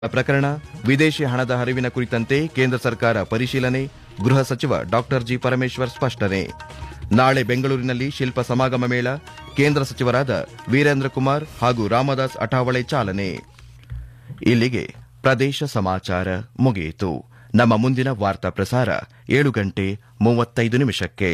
ಪ್ರಕರಣ ವಿದೇಶಿ ಹಣದ ಹರಿವಿನ ಕುರಿತಂತೆ ಕೇಂದ್ರ ಸರ್ಕಾರ ಪರಿಶೀಲನೆ ಗೃಹ ಸಚಿವ ಡಾಕ್ಟರ್ ಜಿ ಪರಮೇಶ್ವರ್ ಸ್ಪಷ್ಟನೆ ನಾಳೆ ಬೆಂಗಳೂರಿನಲ್ಲಿ ಶಿಲ್ಪ ಸಮಾಗಮ ಮೇಳ ಕೇಂದ್ರ ಸಚಿವರಾದ ವೀರೇಂದ್ರ ಕುಮಾರ್ ಹಾಗೂ ರಾಮದಾಸ್ ಅಠಾವಳೆ ಚಾಲನೆ ಇಲ್ಲಿಗೆ ಪ್ರದೇಶ ಸಮಾಚಾರ ಮುಗಿಯಿತು ನಮ್ಮ ಮುಂದಿನ ವಾರ್ತಾ ಪ್ರಸಾರ ಏಳು ಗಂಟೆ ಮೂವತ್ತೈದು ನಿಮಿಷಕ್ಕೆ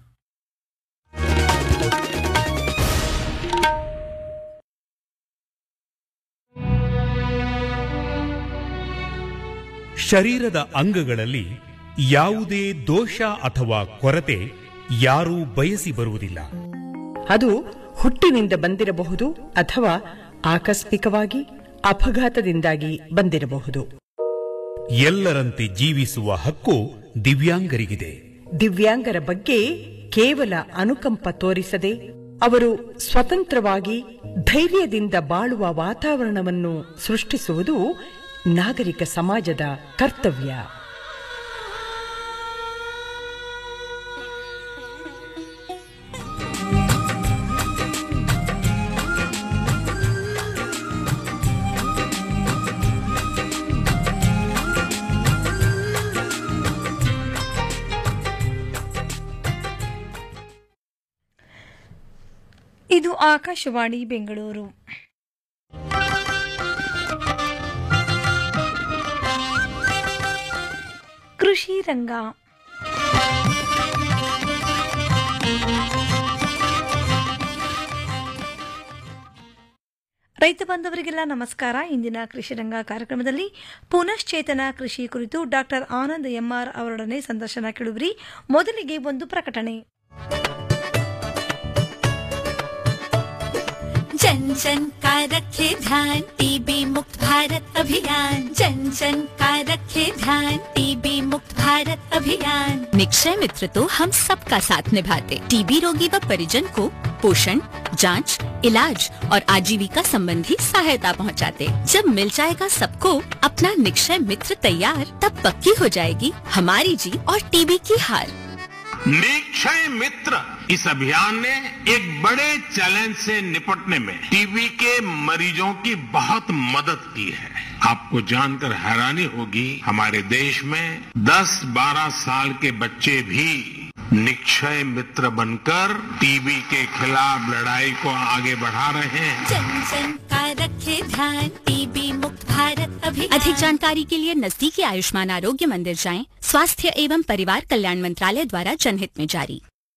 ಶರೀರದ ಅಂಗಗಳಲ್ಲಿ ಯಾವುದೇ ದೋಷ ಅಥವಾ ಕೊರತೆ ಯಾರೂ ಬಯಸಿ ಬರುವುದಿಲ್ಲ ಅದು ಹುಟ್ಟಿನಿಂದ ಬಂದಿರಬಹುದು ಅಥವಾ ಆಕಸ್ಮಿಕವಾಗಿ ಅಪಘಾತದಿಂದಾಗಿ ಬಂದಿರಬಹುದು ಎಲ್ಲರಂತೆ ಜೀವಿಸುವ ಹಕ್ಕು ದಿವ್ಯಾಂಗರಿಗಿದೆ ದಿವ್ಯಾಂಗರ ಬಗ್ಗೆ ಕೇವಲ ಅನುಕಂಪ ತೋರಿಸದೆ ಅವರು ಸ್ವತಂತ್ರವಾಗಿ ಧೈರ್ಯದಿಂದ ಬಾಳುವ ವಾತಾವರಣವನ್ನು ಸೃಷ್ಟಿಸುವುದು ನಾಗರಿಕ ಸಮಾಜದ ಕರ್ತವ್ಯ ಇದು ಆಕಾಶವಾಣಿ ಬೆಂಗಳೂರು ಕೃಷಿ ರಂಗ ರೈತ ಬಾಂಧವರಿಗೆಲ್ಲ ನಮಸ್ಕಾರ ಇಂದಿನ ಕೃಷಿ ರಂಗ ಕಾರ್ಯಕ್ರಮದಲ್ಲಿ ಪುನಶ್ಚೇತನ ಕೃಷಿ ಕುರಿತು ಡಾಕ್ಟರ್ ಆನಂದ್ ಎಂಆರ್ ಅವರೊಡನೆ ಸಂದರ್ಶನ ಕೇಳುವಿರಿ ಮೊದಲಿಗೆ ಒಂದು ಪ್ರಕಟಣೆ जन जन का रखे ध्यान टीबी मुक्त भारत अभियान जन जन का रखे ध्यान टीबी मुक्त भारत अभियान निक्षय मित्र तो हम सबका साथ निभाते टीबी रोगी व परिजन को पोषण जांच, इलाज और आजीविका संबंधी सहायता पहुंचाते। जब मिल जाएगा सबको अपना निक्षय मित्र तैयार तब पक्की हो जाएगी हमारी जीत और टीबी की हार निक्षय मित्र इस अभियान ने एक बड़े चैलेंज से निपटने में टीबी के मरीजों की बहुत मदद की है आपको जानकर हैरानी होगी हमारे देश में 10-12 साल के बच्चे भी निक्षय मित्र बनकर टीबी के खिलाफ लड़ाई को आगे बढ़ा रहे हैं जन जन का रखे ध्यान टीबी मुक्त भारत अभियान अधिक जानकारी के लिए नजदीकी आयुष्मान आरोग्य मंदिर जाएं स्वास्थ्य एवं परिवार कल्याण मंत्रालय द्वारा जनहित में जारी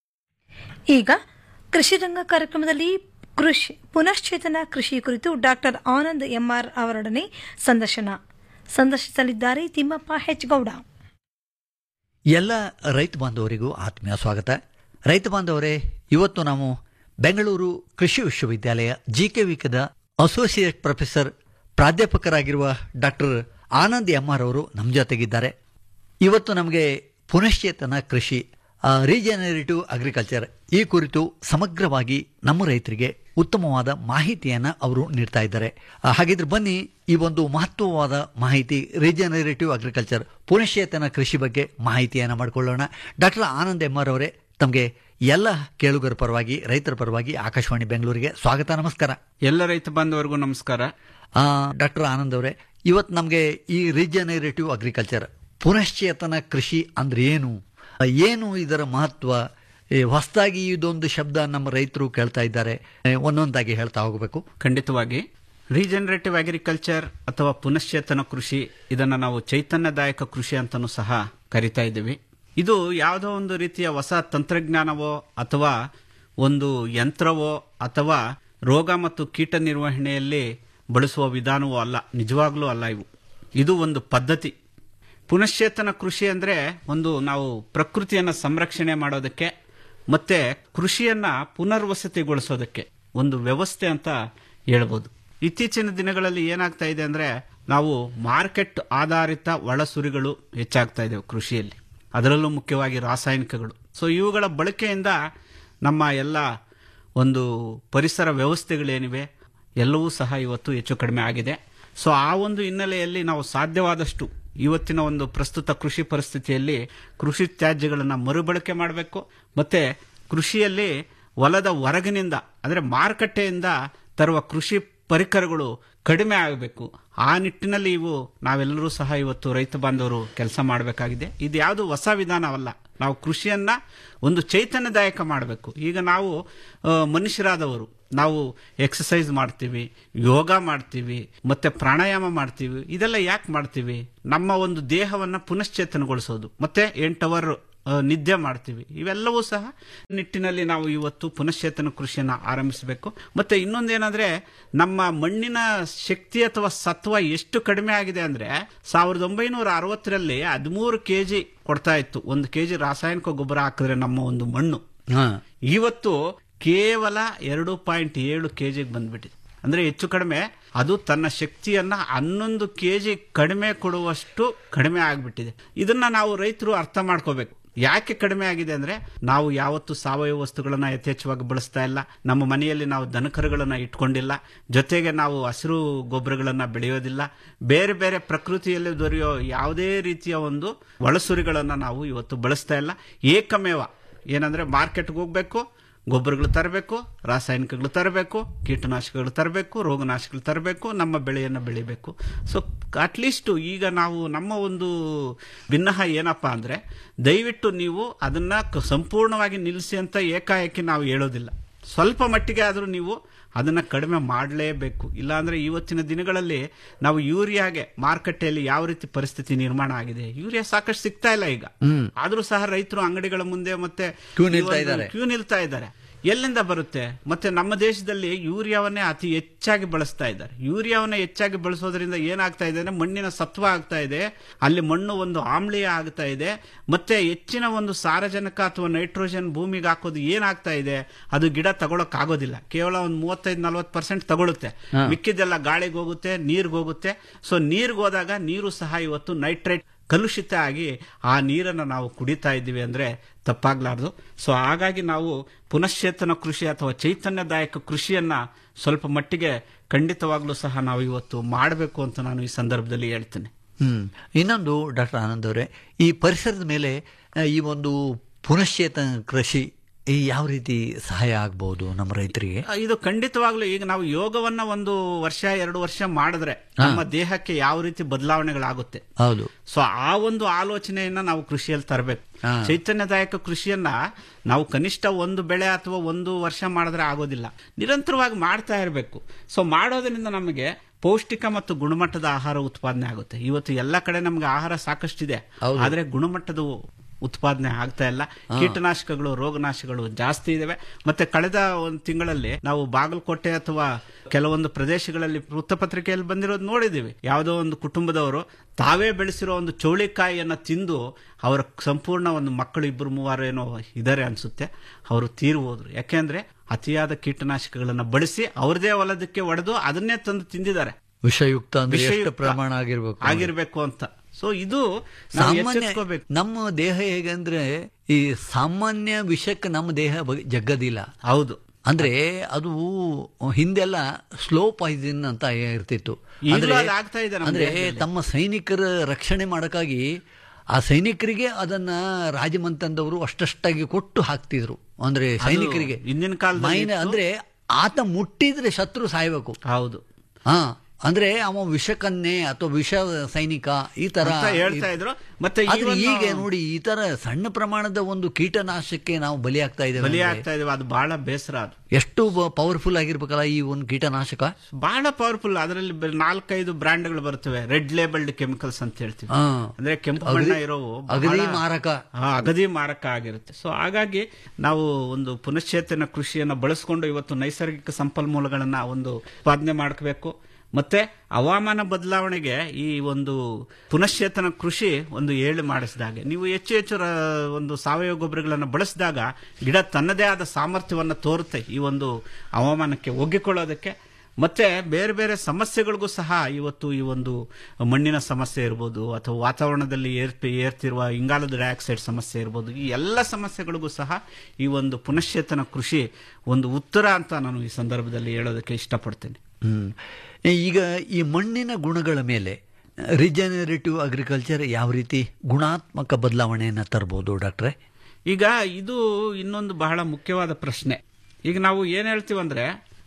ಈಗ ಕೃಷಿ ರಂಗ ಕಾರ್ಯಕ್ರಮದಲ್ಲಿ ಕೃಷಿ ಪುನಶ್ಚೇತನ ಕೃಷಿ ಕುರಿತು ಡಾಕ್ಟರ್ ಆನಂದ್ ಎಂಆರ್ ಅವರೊಡನೆ ಸಂದರ್ಶನ ಸಂದರ್ಶಿಸಲಿದ್ದಾರೆ ತಿಮ್ಮಪ್ಪ ಹೆಚ್ ಗೌಡ ಎಲ್ಲ ರೈತ ಬಾಂಧವರಿಗೂ ಆತ್ಮೀಯ ಸ್ವಾಗತ ರೈತ ಬಾಂಧವರೇ ಇವತ್ತು ನಾವು ಬೆಂಗಳೂರು ಕೃಷಿ ವಿಶ್ವವಿದ್ಯಾಲಯ ಜಿ ಕೆ ವಿಕದ ಅಸೋಸಿಯೇಟ್ ಪ್ರೊಫೆಸರ್ ಪ್ರಾಧ್ಯಾಪಕರಾಗಿರುವ ಡಾಕ್ಟರ್ ಆನಂದ್ ಎಂ ಆರ್ ಅವರು ನಮ್ಮ ಜೊತೆಗಿದ್ದಾರೆ ಇವತ್ತು ನಮಗೆ ಪುನಶ್ಚೇತನ ಕೃಷಿ ರೀಜನರೇಟಿವ್ ಅಗ್ರಿಕಲ್ಚರ್ ಈ ಕುರಿತು ಸಮಗ್ರವಾಗಿ ನಮ್ಮ ರೈತರಿಗೆ ಉತ್ತಮವಾದ ಮಾಹಿತಿಯನ್ನು ಅವರು ನೀಡ್ತಾ ಇದ್ದಾರೆ ಆ, ಹಾಗಿದ್ರೆ ಬನ್ನಿ ಈ ಒಂದು ಮಹತ್ವವಾದ ಮಾಹಿತಿ ರೀಜನರೇಟಿವ್ ಅಗ್ರಿಕಲ್ಚರ್ ಪುನಶ್ಚೇತನ ಕೃಷಿ ಬಗ್ಗೆ ಮಾಹಿತಿಯನ್ನು ಮಾಡಿಕೊಳ್ಳೋಣ ಡಾಕ್ಟರ್ ಆನಂದ್ ಎಂ ಆರ್ ಅವರೇ ತಮಗೆ ಎಲ್ಲ ಕೇಳುಗರ ಪರವಾಗಿ ರೈತರ ಪರವಾಗಿ ಆಕಾಶವಾಣಿ ಬೆಂಗಳೂರಿಗೆ ಸ್ವಾಗತ ನಮಸ್ಕಾರ ಎಲ್ಲ ರೈತ ಬಾಂಧವರಿಗೂ ನಮಸ್ಕಾರ ಡಾಕ್ಟರ್ ಆನಂದ್ ಅವರೇ ಇವತ್ತು ನಮಗೆ ಈ ರೀಜನರೇಟಿವ್ ಅಗ್ರಿಕಲ್ಚರ್ ಪುನಶ್ಚೇತನ ಕೃಷಿ ಅಂದ್ರೆ ಏನು ಆ, ಏನು ಇದರ ಮಹತ್ವ ಈ ಹೊಸದಾಗಿ ಇದೊಂದು ಶಬ್ದ ನಮ್ಮ ರೈತರು ಕೇಳ್ತಾ ಇದ್ದಾರೆ ಏ, ಒಂದೊಂದಾಗಿ ಹೇಳ್ತಾ ಹೋಗಬೇಕು ಖಂಡಿತವಾಗಿ ರೀಜನರೇಟಿವ್ ಅಗ್ರಿಕಲ್ಚರ್ ಅಥವಾ ಪುನಶ್ಚೇತನ ಕೃಷಿ ಇದನ್ನು ನಾವು ಚೈತನ್ಯದಾಯಕ ಕೃಷಿ ಅಂತಲೂ ಸಹ ಕರಿತಾ ಇದ್ದೀವಿ ಇದು ಯಾವುದೋ ಒಂದು ರೀತಿಯ ಹೊಸ ತಂತ್ರಜ್ಞಾನವೋ ಅಥವಾ ಒಂದು ಯಂತ್ರವೋ ಅಥವಾ ರೋಗ ಮತ್ತು ಕೀಟ ನಿರ್ವಹಣೆಯಲ್ಲಿ ಬಳಸುವ ವಿಧಾನವೋ ಅಲ್ಲ ನಿಜವಾಗ್ಲೂ ಅಲ್ಲ ಇವು ಇದು ಒಂದು ಪದ್ಧತಿ ಪುನಶ್ಚೇತನ ಕೃಷಿ ಅಂದರೆ ಒಂದು ನಾವು ಪ್ರಕೃತಿಯನ್ನು ಸಂರಕ್ಷಣೆ ಮಾಡೋದಕ್ಕೆ ಮತ್ತೆ ಕೃಷಿಯನ್ನ ಪುನರ್ವಸತಿಗೊಳಿಸೋದಕ್ಕೆ ಒಂದು ವ್ಯವಸ್ಥೆ ಅಂತ ಹೇಳ್ಬೋದು ಇತ್ತೀಚಿನ ದಿನಗಳಲ್ಲಿ ಏನಾಗ್ತಾ ಇದೆ ಅಂದ್ರೆ ನಾವು ಮಾರ್ಕೆಟ್ ಆಧಾರಿತ ಒಳಸುರಿಗಳು ಹೆಚ್ಚಾಗ್ತಾ ಇದ್ದೇವೆ ಕೃಷಿಯಲ್ಲಿ ಅದರಲ್ಲೂ ಮುಖ್ಯವಾಗಿ ರಾಸಾಯನಿಕಗಳು ಸೊ ಇವುಗಳ ಬಳಕೆಯಿಂದ ನಮ್ಮ ಎಲ್ಲ ಒಂದು ಪರಿಸರ ವ್ಯವಸ್ಥೆಗಳೇನಿವೆ ಎಲ್ಲವೂ ಸಹ ಇವತ್ತು ಹೆಚ್ಚು ಕಡಿಮೆ ಆಗಿದೆ ಸೊ ಆ ಒಂದು ಹಿನ್ನೆಲೆಯಲ್ಲಿ ನಾವು ಸಾಧ್ಯವಾದಷ್ಟು ಇವತ್ತಿನ ಒಂದು ಪ್ರಸ್ತುತ ಕೃಷಿ ಪರಿಸ್ಥಿತಿಯಲ್ಲಿ ಕೃಷಿ ತ್ಯಾಜ್ಯಗಳನ್ನು ಮರುಬಳಕೆ ಮಾಡಬೇಕು ಮತ್ತೆ ಕೃಷಿಯಲ್ಲಿ ಹೊಲದ ಹೊರಗಿನಿಂದ ಅಂದರೆ ಮಾರುಕಟ್ಟೆಯಿಂದ ತರುವ ಕೃಷಿ ಪರಿಕರಗಳು ಕಡಿಮೆ ಆಗಬೇಕು ಆ ನಿಟ್ಟಿನಲ್ಲಿ ಇವು ನಾವೆಲ್ಲರೂ ಸಹ ಇವತ್ತು ರೈತ ಬಾಂಧವರು ಕೆಲಸ ಮಾಡಬೇಕಾಗಿದೆ ಇದು ಯಾವುದು ಹೊಸ ವಿಧಾನವಲ್ಲ ನಾವು ಕೃಷಿಯನ್ನ ಒಂದು ಚೈತನ್ಯದಾಯಕ ಮಾಡಬೇಕು ಈಗ ನಾವು ಆ, ಮನುಷ್ಯರಾದವರು ನಾವು ಎಕ್ಸಸೈಸ್ ಮಾಡ್ತೀವಿ ಯೋಗ ಮಾಡ್ತೀವಿ ಮತ್ತೆ ಪ್ರಾಣಾಯಾಮ ಮಾಡ್ತೀವಿ ಇದೆಲ್ಲ ಯಾಕೆ ಮಾಡ್ತೀವಿ ನಮ್ಮ ಒಂದು ದೇಹವನ್ನ ಪುನಶ್ಚೇತನಗೊಳಿಸೋದು ಮತ್ತೆ ಎಂಟು ಅವರ್ ಆ, ನಿದ್ದೆ ಮಾಡ್ತೀವಿ ಇವೆಲ್ಲವೂ ಸಹ ನಿಟ್ಟಿನಲ್ಲಿ ನಾವು ಇವತ್ತು ಪುನಶ್ಚೇತನ ಕೃಷಿಯನ್ನು ಆರಂಭಿಸಬೇಕು ಮತ್ತೆ ಇನ್ನೊಂದೇನಂದ್ರೆ ನಮ್ಮ ಮಣ್ಣಿನ ಶಕ್ತಿ ಅಥವಾ ಸತ್ವ ಎಷ್ಟು ಕಡಿಮೆ ಆಗಿದೆ ಅಂದ್ರೆ ಸಾವಿರದ ಒಂಬೈನೂರ ಅರವತ್ತರಲ್ಲಿ ಹದಿಮೂರು ಕೆಜಿ ಕೊಡ್ತಾ ಇತ್ತು ಒಂದು ಕೆಜಿ ರಾಸಾಯನಿಕ ಗೊಬ್ಬರ ಹಾಕಿದ್ರೆ ನಮ್ಮ ಒಂದು ಮಣ್ಣು ಹಾ ಇವತ್ತು ಕೇವಲ ಎರಡು ಪಾಯಿಂಟ್ ಏಳು ಕೆಜಿಗೆ ಬಂದ್ಬಿಟ್ಟಿದೆ ಅಂದ್ರೆ ಹೆಚ್ಚು ಕಡಿಮೆ ಅದು ತನ್ನ ಶಕ್ತಿಯನ್ನ ಹನ್ನೊಂದು ಕೆಜಿ ಕಡಿಮೆ ಕೊಡುವಷ್ಟು ಕಡಿಮೆ ಆಗ್ಬಿಟ್ಟಿದೆ ಇದನ್ನ ನಾವು ರೈತರು ಅರ್ಥ ಮಾಡ್ಕೋಬೇಕು ಯಾಕೆ ಕಡಿಮೆ ಆಗಿದೆ ಅಂದ್ರೆ ನಾವು ಯಾವತ್ತು ಸಾವಯವ ವಸ್ತುಗಳನ್ನ ಯಥೇಚ್ಛವಾಗಿ ಬಳಸ್ತಾ ಇಲ್ಲ ನಮ್ಮ ಮನೆಯಲ್ಲಿ ನಾವು ದನಕರುಗಳನ್ನ ಇಟ್ಕೊಂಡಿಲ್ಲ ಜೊತೆಗೆ ನಾವು ಹಸಿರು ಗೊಬ್ಬರಗಳನ್ನ ಬೆಳೆಯೋದಿಲ್ಲ ಬೇರೆ ಬೇರೆ ಪ್ರಕೃತಿಯಲ್ಲಿ ದೊರೆಯೋ ಯಾವುದೇ ರೀತಿಯ ಒಂದು ಒಳಸುರಿಗಳನ್ನ ನಾವು ಇವತ್ತು ಬಳಸ್ತಾ ಇಲ್ಲ ಏಕಮೇವ ಏನಂದ್ರೆ ಮಾರ್ಕೆಟ್ಗೆ ಹೋಗ್ಬೇಕು ಗೊಬ್ಬರಗಳು ತರಬೇಕು ರಾಸಾಯನಿಕಗಳು ತರಬೇಕು ಕೀಟನಾಶಕಗಳು ತರಬೇಕು ರೋಗನಾಶಕಗಳು ತರಬೇಕು ನಮ್ಮ ಬೆಳೆಯನ್ನು ಬೆಳಿಬೇಕು ಸೊ ಅಟ್ಲೀಸ್ಟ್ ಈಗ ನಾವು ನಮ್ಮ ಒಂದು ಭಿನ್ನಹ ಏನಪ್ಪಾ ಅಂದ್ರೆ ದಯವಿಟ್ಟು ನೀವು ಅದನ್ನ ಕ- ಸಂಪೂರ್ಣವಾಗಿ ನಿಲ್ಲಿಸಿ ಅಂತ ಏಕಾಏಕಿ ನಾವು ಹೇಳೋದಿಲ್ಲ ಸ್ವಲ್ಪ ಮಟ್ಟಿಗೆ ಆದರೂ ನೀವು ಅದನ್ನ ಕಡಿಮೆ ಮಾಡಲೇಬೇಕು ಇಲ್ಲಾಂದ್ರೆ ಇವತ್ತಿನ ದಿನಗಳಲ್ಲಿ ನಾವು ಯೂರಿಯಾಗೆ ಮಾರುಕಟ್ಟೆಯಲ್ಲಿ ಯಾವ ರೀತಿ ಪರಿಸ್ಥಿತಿ ನಿರ್ಮಾಣ ಆಗಿದೆ ಯೂರಿಯಾ ಸಾಕಷ್ಟು ಸಿಗ್ತಾ ಇಲ್ಲ ಈಗ ಆದ್ರೂ ಸಹ ರೈತರು ಅಂಗಡಿಗಳ ಮುಂದೆ ಮತ್ತೆ ಕ್ಯೂ ನಿಲ್ತಾ ಈ ಒಂದು ಇದ್ದಾರೆ. ಕ್ಯೂ ನಿಲ್ತಾ ಇದ್ದಾರೆ ಎಲ್ಲಿಂದ ಬರುತ್ತೆ ಮತ್ತೆ ನಮ್ಮ ದೇಶದಲ್ಲಿ ಯೂರಿಯಾವನ್ನೇ ಅತಿ ಹೆಚ್ಚಾಗಿ ಬಳಸ್ತಾ ಇದ್ದಾರೆ ಯೂರಿಯಾವನ್ನ ಹೆಚ್ಚಾಗಿ ಬಳಸೋದ್ರಿಂದ ಏನಾಗ್ತಾ ಇದೆ ಅಂದ್ರೆ ಮಣ್ಣಿನ ಸತ್ವ ಆಗ್ತಾ ಇದೆ ಅಲ್ಲಿ ಮಣ್ಣು ಒಂದು ಆಮ್ಲೀಯ ಆಗ್ತಾ ಇದೆ ಮತ್ತೆ ಹೆಚ್ಚಿನ ಒಂದು ಸಾರಜನಕ ಅಥವಾ ನೈಟ್ರೋಜನ್ ಭೂಮಿಗೆ ಹಾಕೋದು ಏನಾಗ್ತಾ ಇದೆ ಅದು ಗಿಡ ತಗೊಳಕ್ ಆಗೋದಿಲ್ಲ ಕೇವಲ ಒಂದು ಮೂವತ್ತೈದು ನಲ್ವತ್ತು ಪರ್ಸೆಂಟ್ ತಗೊಳುತ್ತೆ ಮಿಕ್ಕಿದೆಲ್ಲ ಗಾಳಿಗೆ ಹೋಗುತ್ತೆ ನೀರ್ಗೆ ಹೋಗುತ್ತೆ ಸೊ ನೀರ್ಗೆ ಹೋದಾಗ ನೀರು ಸಹ ಇವತ್ತು ನೈಟ್ರೇಟ್ ಕಲುಷಿತ ಆಗಿ ಆ ನೀರನ್ನು ನಾವು ಕುಡಿತಾ ಇದ್ದೀವಿ ಅಂದ್ರೆ ತಪ್ಪಾಗ್ಲಾರ್ದು ಸೊ ಹಾಗಾಗಿ ನಾವು ಪುನಶ್ಚೇತನ ಕೃಷಿ ಅಥವಾ ಚೈತನ್ಯದಾಯಕ ಕೃಷಿಯನ್ನ ಸ್ವಲ್ಪ ಮಟ್ಟಿಗೆ ಖಂಡಿತವಾಗ್ಲೂ ಸಹ ನಾವು ಇವತ್ತು ಮಾಡಬೇಕು ಅಂತ ನಾನು ಈ ಸಂದರ್ಭದಲ್ಲಿ ಹೇಳ್ತೇನೆ ಹ್ಮ್ ಇನ್ನೊಂದು ಡಾಕ್ಟರ್ ಆನಂದ್ ಅವರೇ ಈ ಪರಿಸರದ ಮೇಲೆ ಆ, ಈ ಒಂದು ಪುನಶ್ಚೇತನ ಕೃಷಿ ಈ ಯಾವ ರೀತಿ ಸಹಾಯ ಆಗ್ಬಹುದು ನಮ್ಮ ರೈತರಿಗೆ ಆ, ಇದು ಖಂಡಿತವಾಗ್ಲೂ ಈಗ ನಾವು ಯೋಗವನ್ನ ಒಂದು ವರ್ಷ ಎರಡು ವರ್ಷ ಮಾಡಿದ್ರೆ ನಮ್ಮ ದೇಹಕ್ಕೆ ಯಾವ ರೀತಿ ಬದಲಾವಣೆಗಳಾಗುತ್ತೆ ಹೌದು ಸೊ ಆ ಒಂದು ಆಲೋಚನೆಯನ್ನ ನಾವು ಕೃಷಿಯಲ್ಲಿ ತರಬೇಕು ಹಾ. ಚೈತನ್ಯದಾಯಕ ಕೃಷಿಯನ್ನ ನಾವು ಕನಿಷ್ಠ ಒಂದು ಬೆಳೆ ಅಥವಾ ಒಂದು ವರ್ಷ ಮಾಡಿದ್ರೆ ಆಗೋದಿಲ್ಲ ನಿರಂತರವಾಗಿ ಮಾಡ್ತಾ ಇರಬೇಕು ಸೊ ಮಾಡೋದ್ರಿಂದ ನಮಗೆ ಪೌಷ್ಟಿಕ ಮತ್ತು ಗುಣಮಟ್ಟದ ಆಹಾರ ಉತ್ಪಾದನೆ ಆಗುತ್ತೆ ಇವತ್ತು ಎಲ್ಲ ಕಡೆ ನಮ್ಗೆ ಆಹಾರ ಸಾಕಷ್ಟಿದೆ ಆದ್ರೆ ಗುಣಮಟ್ಟದ ಉತ್ಪಾದನೆ ಆಗ್ತಾ ಇಲ್ಲ ಕೀಟನಾಶಕಗಳು ರೋಗನಾಶಕಗಳು ಜಾಸ್ತಿ ಇದಾವೆ ಮತ್ತೆ ಕಳೆದ ಒಂದು ತಿಂಗಳಲ್ಲಿ ನಾವು ಬಾಗಲಕೋಟೆ ಅಥವಾ ಕೆಲವೊಂದು ಪ್ರದೇಶಗಳಲ್ಲಿ ವೃತ್ತಪತ್ರಿಕೆಯಲ್ಲಿ ಬಂದಿರೋದು ನೋಡಿದೀವಿ ಯಾವುದೋ ಒಂದು ಕುಟುಂಬದವರು ತಾವೇ ಬೆಳೆಸಿರೋ ಒಂದು ಚೌಳಿಕಾಯಿಯನ್ನ ತಿಂದು ಅವರ ಸಂಪೂರ್ಣ ಒಂದು ಮಕ್ಕಳು ಇಬ್ಬರು ಮೂವರು ಏನೋ ಇದಾರೆ ಅನ್ಸುತ್ತೆ ಅವರು ತೀರು ಹೋದ್ರು ಯಾಕೆಂದ್ರೆ ಅತಿಯಾದ ಕೀಟನಾಶಕಗಳನ್ನ ಬಳಸಿ ಅವ್ರದೇ ಹೊಲದಕ್ಕೆ ಒಡೆದು ಅದನ್ನೇ ತಂದು ತಿಂದಿದ್ದಾರೆ ವಿಷಯುಕ್ತ ಅಂದ್ರೆ ಎಷ್ಟು ವಿಷಯುಕ್ತ ಪ್ರಮಾಣ ಆಗಿರ್ಬೇಕು ಆಗಿರ್ಬೇಕು ಅಂತ ಸೊ ಇದು ನಾವು ಸಾಮಾನ್ಯ ಎಚ್ಚೆತ್ಕೋಬೇಕು ನಮ್ಮ ದೇಹ ಹೇಗಂದ್ರೆ ಈ ಸಾಮಾನ್ಯ ವಿಷಯಕ್ಕೆ ನಮ್ಮ ದೇಹ ಬಗೆ- ಜಗ್ಗದಿಲ್ಲ ಹೌದು ಅಂದ್ರೆ ಅದು ಹಿಂದೆಲ್ಲ ಸ್ಲೋ ಪಾಯ್ಸನ್ ಅಂತ ಇರ್ತಿತ್ತು ಈಗಲೂ ಅಂದ್ರೆ ಅದು ಆಗ್ತಾ ಇದೆ ನಮ್ಮ ಅಂದ್ರೆ ದೇಹದಲ್ಲಿ. ತಮ್ಮ ಸೈನಿಕರ ರಕ್ಷಣೆ ಮಾಡಕ್ಕಾಗಿ ಆ ಸೈನಿಕರಿಗೆ ಅದನ್ನ ರಾಜಮಂತಂದವರು ಅಷ್ಟಷ್ಟಾಗಿ ಕೊಟ್ಟು ಹಾಕ್ತಿದ್ರು ಅಂದ್ರೆ ಸೈನಿಕರಿಗೆ ಹಿಂದಿನ ಕಾಲದಲ್ಲಿ ಮೈನ ಇತ್ತು. ಅಂದ್ರೆ ಆತ ಮುಟ್ಟಿದ್ರೆ ಶತ್ರು ಸಾಯ್ಬೇಕು ಹೌದು ಹಾ ಅಂದ್ರೆ ಅವ ವಿಷಕನ್ನೆ ಅಥವಾ ವಿಷ ಸೈನಿಕ ಈ ತರ ಅಂತ ಹೇಳ್ತಾ ಇದ್ರು ಮತ್ತೆ ಆದ್ರೆ even ಈಗ ನೋಡಿ ಈ ತರ ಸಣ್ಣ ಪ್ರಮಾಣದ ಒಂದು ಕೀಟನಾಶಕ್ಕೆ ನಾವು ಬಲಿಯಾಗ್ತಾ ಇದ್ದೇವೆ ಬಲಿ ಅಂದ್ರೆ ಆಗ್ತಾ ಇದೀವಿ ಅದು ಬಹಳ ಬೇಸರ ಅದು ಎಷ್ಟು ಪವರ್ಫುಲ್ ಆಗಿರ್ಬೇಕಲ್ಲ ಈ ಒಂದು ಕೀಟನಾಶಕ ಬಹಳ ಪವರ್ಫುಲ್ ಅದರಲ್ಲಿ ಬೆ- ನಾಲ್ಕೈದು ಬ್ರ್ಯಾಂಡ್ಗಳು ಬರ್ತವೆ ರೆಡ್ ಲೇಬಲ್ಡ್ ಕೆಮಿಕಲ್ಸ್ ಅಂತ ಹೇಳ್ತೀವಿ ಹಾ. ಅಂದ್ರೆ ಕೆಂಪು ಅಗದಿ- ಬಣ್ಣ ಇರೋವು ಬಹಳ- ಅಗದಿ ಮಾರಕ. ಹಾ, ಅಗದಿ ಮಾರಕ ಆಗಿರುತ್ತೆ ಸೊ ಹಾಗಾಗಿ ನಾವು ಒಂದು ಪುನಶ್ಚೇತನ ಕೃಷಿಯನ್ನ ಬಳಸ್ಕೊಂಡು ಇವತ್ತು ನೈಸರ್ಗಿಕ ಸಂಪನ್ಮೂಲಗಳನ್ನ ಒಂದು ಉತ್ಪಾದನೆ ಮಾಡ್ಕೋಬೇಕು ಮತ್ತೆ ಹವಾಮಾನ ಬದಲಾವಣೆಗೆ ಈ ಒಂದು ಪುನಶ್ಚೇತನ ಕೃಷಿ ಒಂದು ಏಳು ಮಾಡಿಸಿದಾಗೆ ನೀವು ಹೆಚ್ಚು ಹೆಚ್ಚು ರ- ಒಂದು ಸಾವಯವ ಗೊಬ್ಬರಗಳನ್ನು ಬಳಸಿದಾಗ ಗಿಡ ತನ್ನದೇ ಆದ ಸಾಮರ್ಥ್ಯವನ್ನು ತೋರುತ್ತೆ ಈ ಒಂದು ಹವಾಮಾನಕ್ಕೆ ಒಗ್ಗಿಕೊಳ್ಳೋದಕ್ಕೆ ಮತ್ತೆ ಬೇರೆ ಬೇರೆ ಸಮಸ್ಯೆಗಳಿಗೂ ಸಹ ಇವತ್ತು ಈ ಒಂದು ಮಣ್ಣಿನ ಸಮಸ್ಯೆ ಇರ್ಬೋದು ಅಥವಾ ವಾತಾವರಣದಲ್ಲಿ ಏರ್ಪಿ ಏರ್ತಿರುವ ಇಂಗಾಲದ ಡೈಆಕ್ಸೈಡ್ ಸಮಸ್ಯೆ ಇರ್ಬೋದು ಈ ಎಲ್ಲ ಸಮಸ್ಯೆಗಳಿಗೂ ಸಹ ಈ ಒಂದು ಪುನಶ್ಚೇತನ ಕೃಷಿ ಒಂದು ಉತ್ತರ ಅಂತ ನಾನು ಈ ಸಂದರ್ಭದಲ್ಲಿ ಹೇಳೋದಕ್ಕೆ ಇಷ್ಟಪಡ್ತೇನೆ ಹ್ಮ್ ಈಗ ಈ ಮಣ್ಣಿನ ಗುಣಗಳ ಮೇಲೆ ರಿಜನರೇಟಿವ್ ಅಗ್ರಿಕಲ್ಚರ್ ಯಾವ ರೀತಿ ಗುಣಾತ್ಮಕ ಬದಲಾವಣೆಯನ್ನು ತರಬಹುದು ಡಾಕ್ಟ್ರೆ ಈಗ ಇದು ಇನ್ನೊಂದು ಬಹಳ ಮುಖ್ಯವಾದ ಪ್ರಶ್ನೆ ಈಗ ನಾವು ಏನ್ ಹೇಳ್ತೀವಂದ್ರೆ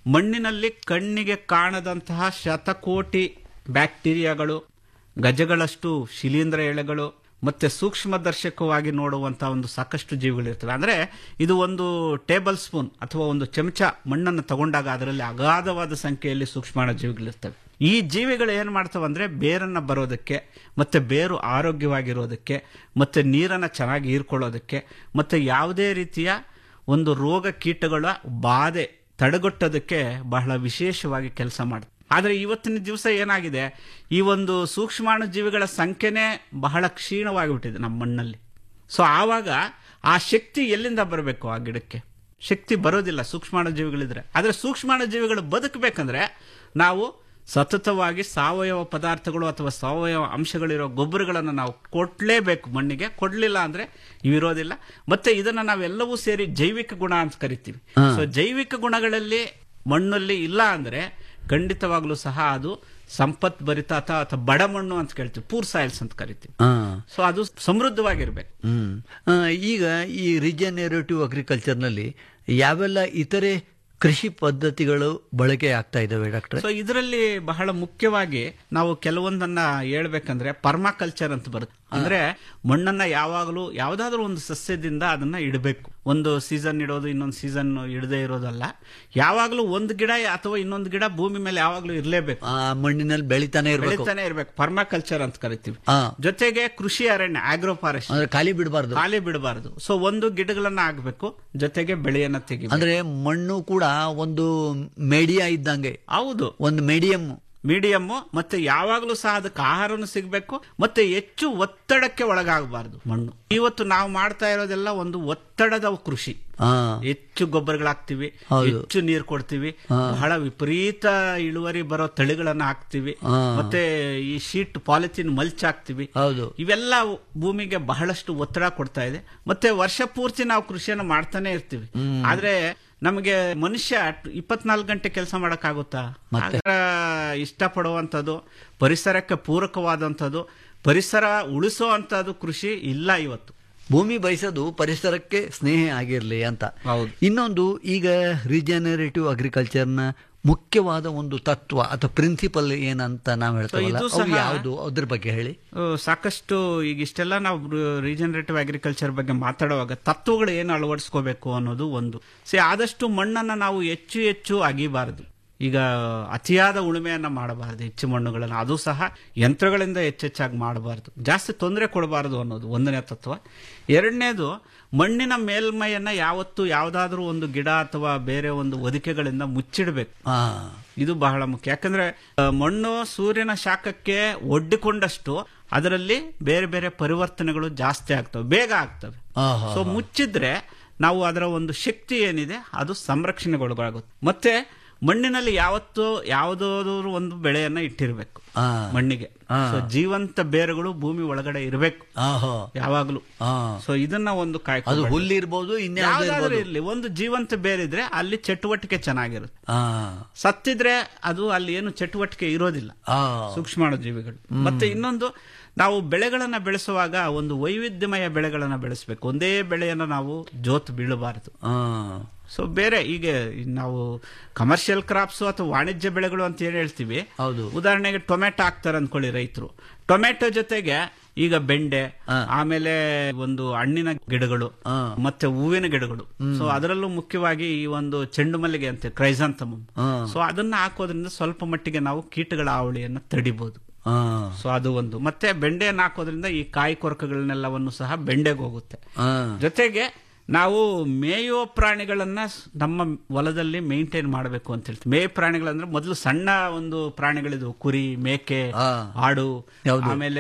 ಮಣ್ಣಿನಲ್ಲಿ ಕಣ್ಣಿಗೆ ಕಾಣದಂತಹ ಶತಕೋಟಿ ಬ್ಯಾಕ್ಟೀರಿಯಾಗಳು ಗಜಗಳಷ್ಟು ಶಿಲೀಂಧ್ರ ಎಳೆಗಳು ಮತ್ತೆ ಸೂಕ್ಷ್ಮದರ್ಶಕವಾಗಿ ನೋಡುವಂತಹ ಒಂದು ಸಾಕಷ್ಟು ಜೀವಿಗಳಿರ್ತವೆ ಅಂದ್ರೆ ಇದು ಒಂದು ಟೇಬಲ್ ಸ್ಪೂನ್ ಅಥವಾ ಒಂದು ಚಮಚ ಮಣ್ಣನ್ನು ತಗೊಂಡಾಗ ಅದರಲ್ಲಿ ಅಗಾಧವಾದ ಸಂಖ್ಯೆಯಲ್ಲಿ ಸೂಕ್ಷ್ಮಾಣು ಜೀವಿಗಳಿರ್ತವೆ ಈ ಜೀವಿಗಳು ಏನ್ ಮಾಡ್ತವೆ ಅಂದ್ರೆ ಬೇರನ್ನ ಬರೋದಕ್ಕೆ ಮತ್ತೆ ಬೇರು ಆರೋಗ್ಯವಾಗಿರೋದಕ್ಕೆ ಮತ್ತೆ ನೀರನ್ನ ಚೆನ್ನಾಗಿ ಹೀರ್ಕೊಳ್ಳೋದಕ್ಕೆ ಮತ್ತೆ ಯಾವುದೇ ರೀತಿಯ ಒಂದು ರೋಗ ಕೀಟಗಳ ಬಾಧೆ ತಡೆಗಟ್ಟೋದಕ್ಕೆ ಬಹಳ ವಿಶೇಷವಾಗಿ ಕೆಲಸ ಮಾಡುತ್ತೆ ಆದರೆ ಇವತ್ತಿನ ದಿವಸ ಏನಾಗಿದೆ ಈ ಒಂದು ಸೂಕ್ಷ್ಮಾಣು ಜೀವಿಗಳ ಸಂಖ್ಯೆನೇ ಬಹಳ ಕ್ಷೀಣವಾಗಿಬಿಟ್ಟಿದೆ ನಮ್ಮ ಮಣ್ಣಲ್ಲಿ ಸೊ ಆವಾಗ ಆ ಶಕ್ತಿ ಎಲ್ಲಿಂದ ಬರಬೇಕು ಆ ಗಿಡಕ್ಕೆ ಶಕ್ತಿ ಬರೋದಿಲ್ಲ ಸೂಕ್ಷ್ಮಾಣು ಜೀವಿಗಳಿದ್ರೆ ಆದರೆ ಸೂಕ್ಷ್ಮಾಣು ಜೀವಿಗಳು ಬದುಕಬೇಕಂದ್ರೆ ನಾವು ಸತತವಾಗಿ ಸಾವಯವ ಪದಾರ್ಥಗಳು ಅಥವಾ ಸಾವಯವ ಅಂಶಗಳಿರೋ ಗೊಬ್ಬರಗಳನ್ನು ನಾವು ಕೊಡ್ಲೇಬೇಕು ಮಣ್ಣಿಗೆ ಕೊಡ್ಲಿಲ್ಲ ಅಂದ್ರೆ ಇವಿರೋದಿಲ್ಲ ಮತ್ತೆ ಇದನ್ನ ನಾವೆಲ್ಲವೂ ಸೇರಿ ಜೈವಿಕ ಗುಣ ಅಂತ ಕರಿತೀವಿ ಸೊ ಜೈವಿಕ ಗುಣಗಳಲ್ಲಿ ಮಣ್ಣಲ್ಲಿ ಇಲ್ಲ ಅಂದ್ರೆ ಖಂಡಿತವಾಗ್ಲೂ ಸಹ ಅದು ಸಂಪತ್ ಭರಿತ ಅಥವಾ ಅಥವಾ ಬಡ ಮಣ್ಣು ಅಂತ ಕೇಳ್ತೀವಿ ಪೂರ್ ಸಾಯಿಲ್ಸ್ ಅಂತ ಕರಿತೀವಿ ಹಾ ಸೊ ಅದು ಸಮೃದ್ಧವಾಗಿರ್ಬೇಕು ಹ್ಮ್ ಆ, ಈಗ ಈ ರಿಜನರೇಟಿವ್ ಅಗ್ರಿಕಲ್ಚರ್ನಲ್ಲಿ ಯಾವೆಲ್ಲ ಇತರೆ ಕೃಷಿ ಪದ್ಧತಿಗಳು ಬಳಕೆ ಆಗ್ತಾ ಇದಾವೆ ಡಾಕ್ಟ್ರೆ ಸೊ ಇದರಲ್ಲಿ ಬಹಳ ಮುಖ್ಯವಾಗಿ ನಾವು ಕೆಲವೊಂದನ್ನ ಹೇಳ್ಬೇಕಂದ್ರೆ ಪರ್ಮಾಕಲ್ಚರ್ ಅಂತ ಬರುತ್ತೆ ಅಂದ್ರೆ ಮಣ್ಣನ್ನ ಯಾವಾಗಲೂ ಯಾವ್ದಾದ್ರು ಒಂದು ಸಸ್ಯದಿಂದ ಅದನ್ನ ಇಡಬೇಕು ಒಂದು ಸೀಸನ್ ಇಡೋದು ಇನ್ನೊಂದು ಸೀಸನ್ ಇಡದೇ ಇರೋದಲ್ಲ ಯಾವಾಗಲೂ ಒಂದು ಗಿಡ ಅಥವಾ ಇನ್ನೊಂದು ಗಿಡ ಭೂಮಿ ಮೇಲೆ ಯಾವಾಗಲೂ ಇರಲೇಬೇಕು ಆ ಮಣ್ಣಿನಲ್ಲಿ ಬೆಳಿತಾನೆ ಇರಬೇಕು ಬೆಳಿತಾನೆ ಇರ್ಬೇಕು ಪರ್ಮಾಕಲ್ಚರ್ ಅಂತ ಕರಿತೀವಿ ಹಾ ಜೊತೆಗೆ ಕೃಷಿ ಅರಣ್ಯ ಆಗ್ರೋ ಫಾರೆಸ್ಟ್ ಅಂದ್ರೆ ಖಾಲಿ ಬಿಡಬಾರ್ದು ಖಾಲಿ ಬಿಡಬಾರದು ಸೊ ಒಂದು ಗಿಡಗಳನ್ನ ಆಗ್ಬೇಕು ಜೊತೆಗೆ ಬೆಳೆಯನ್ನ ತೆಗಿ ಅಂದ್ರೆ ಮಣ್ಣು ಕೂಡ ಒಂದು ಮೇಡಿಯಾ ಇದ್ದಂಗೆ ಹೌದು ಒಂದು ಮೀಡಿಯಂ ಮೀಡಿಯಮ್ಮು ಮತ್ತೆ ಯಾವಾಗಲೂ ಸಹ ಅದಕ್ಕೆ ಆಹಾರನು ಸಿಗಬೇಕು ಮತ್ತೆ ಹೆಚ್ಚು ಒತ್ತಡಕ್ಕೆ ಒಳಗಾಗಬಾರದು ಮಣ್ಣು ಇವತ್ತು ನಾವು ಮಾಡ್ತಾ ಇರೋದೆಲ್ಲ ಒಂದು ಒತ್ತಡದ ಕೃಷಿ ಹಾ ಹೆಚ್ಚು ಗೊಬ್ಬರಗಳಾಗ್ತಿವಿ ಹೌದು. ಹೆಚ್ಚು ನೀರು ಕೊಡ್ತೀವಿ ಬಹಳ ವಿಪರೀತ ಇಳುವರಿ ಬರೋ ತಳಿಗಳನ್ನ ಹಾಕ್ತಿವಿ ಹಾ. ಮತ್ತೆ ಈ ಶೀಟ್ ಪಾಲಿಥಿನ್ ಮಲ್ಚ್ ಹಾಕ್ತಿವಿ ಹೌದು ಇವೆಲ್ಲ ಭೂಮಿಗೆ ಬಹಳಷ್ಟು ಒತ್ತಡ ಕೊಡ್ತಾ ಇದೆ ಮತ್ತೆ ವರ್ಷ ಪೂರ್ತಿ ನಾವು ಕೃಷಿಯನ್ನು ಮಾಡ್ತಾನೆ ಇರ್ತೀವಿ ಆದ್ರೆ ನಮಗೆ ಮನುಷ್ಯ ಇಪ್ಪತ್ನಾಲ್ಕು ಗಂಟೆ ಕೆಲಸ ಮಾಡಕ್ಕಾಗುತ್ತಾ ಅದರ ಇಷ್ಟಪಡುವಂಥದ್ದು ಪರಿಸರಕ್ಕೆ ಪೂರಕವಾದಂಥದ್ದು ಪರಿಸರ ಉಳಿಸುವಂಥದ್ದು ಕೃಷಿ ಇಲ್ಲ ಇವತ್ತು ಭೂಮಿ ಬಯಸೋದು ಪರಿಸರಕ್ಕೆ ಸ್ನೇಹ ಆಗಿರ್ಲಿ ಅಂತ ಹೌದು. ಇನ್ನೊಂದು ಈಗ ರಿಜನರೇಟಿವ್ ಅಗ್ರಿಕಲ್ಚರ್ನ ಮುಖ್ಯವಾದ ಒಂದು ತತ್ವ ಅಥವಾ ಪ್ರಿನ್ಸಿಪಲ್ ಏನಂತ ನಾವು ಹೇಳ್ತೀವಲ್ಲ ಇದು ಅವು ಸಹ- ಯಾವುದು ಅದ್ರ ಬಗ್ಗೆ ಹೇಳಿ ಆ, ಸಾಕಷ್ಟು ಈಗ ಇಷ್ಟೆಲ್ಲ ನಾವು ರೀಜನರೇಟಿವ್ ಅಗ್ರಿಕಲ್ಚರ್ ಬಗ್ಗೆ ಮಾತಾಡುವಾಗ ತತ್ವಗಳು ಏನು ಅಳವಡಿಸ್ಕೋಬೇಕು ಅನ್ನೋದು ಒಂದು ಸಿ ಆದಷ್ಟು ಮಣ್ಣನ್ನ ನಾವು ಹೆಚ್ಚು ಹೆಚ್ಚು ಅಗಿಬಾರದು ಈಗ ಅತಿಯಾದ ಉಳುಮೆಯನ್ನ ಮಾಡಬಾರದು ಹೆಚ್ಚು ಮಣ್ಣುಗಳನ್ನು ಅದು ಸಹ ಯಂತ್ರಗಳಿಂದ ಹೆಚ್ಚೆಚ್ಚಾಗಿ ಮಾಡಬಾರದು ಜಾಸ್ತಿ ತೊಂದರೆ ಕೊಡಬಾರದು ಅನ್ನೋದು ಒಂದನೇ ತತ್ವ ಎರಡನೇದು ಮಣ್ಣಿನ ಮೇಲ್ಮೈಯನ್ನ ಯಾವತ್ತು ಯಾವುದಾದ್ರೂ ಒಂದು ಗಿಡ ಅಥವಾ ಬೇರೆ ಒಂದು ಹೊದಿಕೆಗಳಿಂದ ಮುಚ್ಚಿಡಬೇಕು ಆ, ಇದು ಬಹಳ ಮುಖ್ಯ ಯಾಕಂದ್ರೆ ಆ, ಮಣ್ಣು ಸೂರ್ಯನ ಶಾಖಕ್ಕೆ ಒಡ್ಡಿಕೊಂಡಷ್ಟು ಅದರಲ್ಲಿ ಬೇರೆ ಬೇರೆ ಪರಿವರ್ತನೆಗಳು ಜಾಸ್ತಿ ಆಗ್ತವೆ ಬೇಗ ಆಗ್ತವೆ ಆಹಾ. ಸೊ ಮುಚ್ಚಿದ್ರೆ ನಾವು ಅದರ ಒಂದು ಶಕ್ತಿ ಏನಿದೆ ಅದು ಸಂರಕ್ಷಣೆಗೊಳಗಾಗುತ್ತೆ ಮತ್ತೆ ಮಣ್ಣಿನಲ್ಲಿ ಯಾವತ್ತೂ ಯಾವುದಾದ್ರು ಒಂದು ಬೆಳೆಯನ್ನ ಇಟ್ಟಿರ್ಬೇಕು ಆ, ಮಣ್ಣಿಗೆ ಆ. ಸೊ ಜೀವಂತ ಬೇರುಗಳು ಭೂಮಿ ಒಳಗಡೆ ಇರಬೇಕು ಆಹಾ, ಯಾವಾಗ್ಲೂ ಆ. ಸೊ ಇದನ್ನ ಒಂದು ಅದು ಕಾಯ್ಕೊಂಡು ಹುಲ್ಲಿರ್ಬೋದು ಇನ್ಯಾವುದೋ ಯಾವ್ದಾದ್ರೂ ಇರ್ಬೋದು ಇರ್ಲಿ ಒಂದು ಜೀವಂತ ಬೇರಿದ್ರೆ ಅಲ್ಲಿ ಚಟುವಟಿಕೆ ಚೆನ್ನಾಗಿರುತ್ತೆ ಆ, ಸತ್ತಿದ್ರೆ ಅದು ಅಲ್ಲಿ ಏನು ಚಟುವಟಿಕೆ ಇರೋದಿಲ್ಲ ಆ, ಸೂಕ್ಷ್ಮಾಣು ಜೀವಿಗಳು ಮತ್ತೆ ಇನ್ನೊಂದು ನಾವು ಬೆಳೆಗಳನ್ನ ಬೆಳೆಸುವಾಗ ಒಂದು ವೈವಿಧ್ಯಮಯ ಬೆಳೆಗಳನ್ನ ಬೆಳೆಸಬೇಕು ಒಂದೇ ಬೆಳೆಯನ್ನ ನಾವು ಜೋತ್ ಬೀಳಬಾರದು ಆ, ಸೊ ಬೇರೆ ಈಗ ನಾವು ಕಮರ್ಷಿಯಲ್ ಕ್ರಾಪ್ಸ್ ಅಥವಾ ವಾಣಿಜ್ಯ ಬೆಳೆಗಳು ಅಂತ ಏನ್ ಹೇಳ್ತೀವಿ ಹೌದು. ಉದಾಹರಣೆಗೆ ಟೊಮೆಟೊ ಹಾಕ್ತಾರೆ ಅನ್ಕೊಳ್ಳಿ ರೈತರು ಟೊಮೆಟೊ ಜೊತೆಗೆ ಈಗ ಬೆಂಡೆ ಆಮೇಲೆ ಒಂದು ಹಣ್ಣಿನ ಗಿಡಗಳು ಆ. ಮತ್ತೆ ಹೂವಿನ ಗಿಡಗಳು ಸೊ ಅದರಲ್ಲೂ ಮುಖ್ಯವಾಗಿ ಈ ಒಂದು ಚೆಂಡು ಮಲ್ಲಿಗೆ ಅಂತ ಕ್ರೈಸಾಂತಮ್ ಆ. ಸೊ ಅದನ್ನ ಹಾಕೋದ್ರಿಂದ ಸ್ವಲ್ಪ ಮಟ್ಟಿಗೆ ನಾವು ಕೀಟಗಳ ಹಾವಳಿಯನ್ನ ತಡಿಬಹುದು ಆ, ಸೊ ಅದು ಒಂದು ಮತ್ತೆ ಬೆಂಡೆಯನ್ನು ಹಾಕೋದ್ರಿಂದ ಈ ಕಾಯಿ ಕೊರಕಗಳನ್ನೆಲ್ಲವನ್ನು ಸಹ ಬೆಂಡೆಗೆ ಹೋಗುತ್ತೆ ಆ, ಜೊತೆಗೆ ನಾವು ಮೇಯುವ ಪ್ರಾಣಿಗಳನ್ನ ಸ್- ನಮ್ಮ ಹೊಲದಲ್ಲಿ ಮೇಂಟೈನ್ ಮಾಡಬೇಕು ಅಂತ ಹೇಳ್ತೀವಿ ಮೇಯ ಪ್ರಾಣಿಗಳಂದ್ರೆ ಮೊದಲು ಸಣ್ಣ ಒಂದು ಪ್ರಾಣಿಗಳಿದ್ವು ಕುರಿ ಮೇಕೆ ಆ. ಆಡು ಯಾವ್ದು? ಆಮೇಲೆ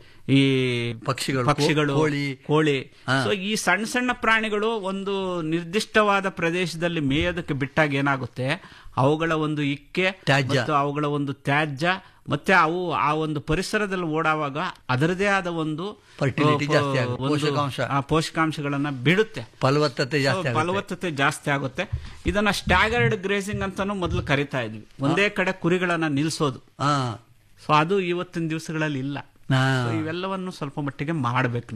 ಈ ಪಕ್ಷಿಗಳು, ಪಕ್ಷಿಗಳು ಕೋಳಿ. ಕೋಳಿ ಆ. ಸೊ ಈ ಸಣ್ಣ ಸಣ್ಣ ಪ್ರಾಣಿಗಳು ಒಂದು ನಿರ್ದಿಷ್ಟವಾದ ಪ್ರದೇಶದಲ್ಲಿ ಮೇಯೋದಕ್ಕೆ ಬಿಟ್ಟಾಗ ಏನಾಗುತ್ತೆ ಅವುಗಳ ಒಂದು ಇಕ್ಕೆ ತ್ಯಾಜ್ಯ. ಮತ್ತು ಅವುಗಳ ಒಂದು ತ್ಯಾಜ್ಯ ಮತ್ತೆ ಅವು ಆ ಒಂದು ಪರಿಸರದಲ್ಲಿ ಓಡಾವಾಗ ಅದರದೇ ಆದ ಒಂದು Fertility ಆ, ಜಾಸ್ತಿ ಆಗುತ್ತೆ, ಒಂದು, ಪೋಷಕಾಂಶ. ಆ, ಪೋಷಕಾಂಶಗಳನ್ನ ಬಿಡುತ್ತೆ ಫಲವತ್ತತೆ ಜಾಸ್ತಿ ಆಗುತ್ತೆ. ಫಲವತ್ತತೆ ಜಾಸ್ತಿ ಆಗುತ್ತೆ ಇದನ್ನ ಸ್ಟ್ಯಾಗರ್ಡ್ ಗ್ರೇಸಿಂಗ್ ಅಂತಾನು ಮೊದಲು ಕರಿತಾ ಇದ್ವಿ ಒಂದೇ ಕಡೆ ಕುರಿಗಳನ್ನ ನಿಲ್ಸೋದು ಆ, ಸೊ ಅದು ಇವತ್ತಿನ ದಿವಸಗಳಲ್ಲಿ ಇಲ್ಲ ಆ. So ಇವೆಲ್ಲವನ್ನು ಸ್ವಲ್ಪ ಮಟ್ಟಿಗೆ ಮಾಡ್ಬೇಕು ನಾವು